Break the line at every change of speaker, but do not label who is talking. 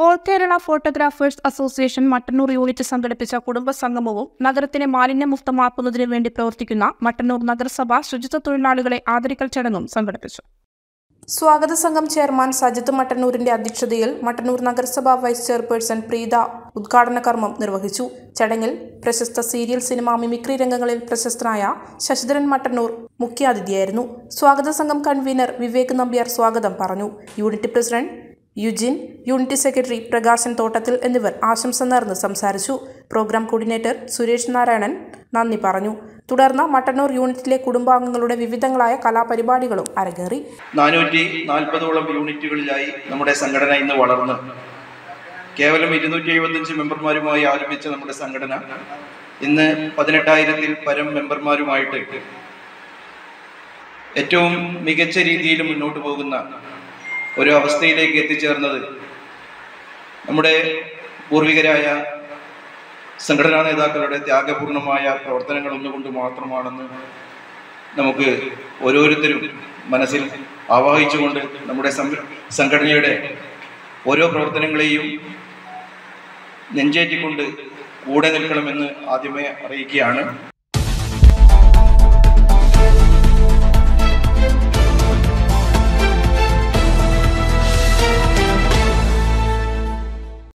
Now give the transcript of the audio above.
all Kerala photographers association Mattannur unit സംഘടിപ്പിച്ച കുടുംബ സംഗമവും നഗരത്തിനെ മാലിന്യമുക്തമാക്കുന്നതിനു വേണ്ടി പ്രവർത്തിക്കുന്ന മട്ടന്നൂർ നഗരസഭ ശുചിത്വ തൊഴിലാളികളെ ആദരിക്കൽ ചടങ്ങും സംഘടിപ്പിച്ചു സ്വാഗത സംഘം ചെയർമാൻ സജിത് മട്ടന്നൂരിന്റെ അധ്യക്ഷതയിൽ മട്ടന്നൂർ നഗരസഭ വൈസ് ചെയർപേഴ്സൺ പ്രീത ഉദ്ഘാടന കർമ്മം നിർവഹിച്ചു ചടങ്ങിൽ പ്രശസ്ത സീരിയൽ സിനിമ മിമിക്രി രംഗങ്ങളിൽ പ്രശസ്തനായ ശശിധരൻ മട്ടന്നൂർ മുഖ്യാതിഥിയായിരുന്നു സ്വാഗത സംഘം കൺവീനർ വിവേക് നമ്പ്യാർ സ്വാഗതം പറഞ്ഞു unit president Eugene unit secretary Prakashan Thottathil എന്നിവർ ആശംസ നേർന്ന് സംസാരിച്ചു പ്രോഗ്രാം കോർഡിനേറ്റർ സുരേഷ് നാരായണൻ നന്ദി പറഞ്ഞു തുടർന്ന് മട്ടന്നൂർ യൂണിറ്റിലെ കുടുംബാംഗങ്ങളുടെ വിവിധങ്ങളായ കലാപരിപാടികളും അരങ്ങേറി
നാനൂറ്റി നാൽപ്പതോളം യൂണിറ്റുകളിലായി നമ്മുടെ സംഘടന ഇന്ന് വളർന്ന് കേവലം ഇരുന്നൂറ്റി എഴുപത്തഞ്ച് മെമ്പർമാരുമായി ആരംഭിച്ച നമ്മുടെ സംഘടന ഇന്ന് പതിനെട്ടായിരത്തിൽ പരം മെമ്പർമാരുമായിട്ട് ഏറ്റവും മികച്ച രീതിയിൽ മുന്നോട്ട് പോകുന്ന ഒരു അവസ്ഥയിലേക്ക് എത്തിച്ചേർന്നത് നമ്മുടെ പൂർവികരായ സംഘടനാ നേതാക്കളുടെ ത്യാഗപൂർണമായ പ്രവർത്തനങ്ങൾ ഒന്നുകൊണ്ട് മാത്രമാണെന്ന് നമുക്ക് ഓരോരുത്തരും മനസ്സിൽ ആവാഹിച്ചുകൊണ്ട് നമ്മുടെ സം- സംഘടനയുടെ ഓരോ പ്രവർത്തനങ്ങളെയും നെഞ്ചേറ്റിക്കൊണ്ട് കൂടെ നിൽക്കണമെന്ന് ആദ്യമേ അറിയിക്കുകയാണ്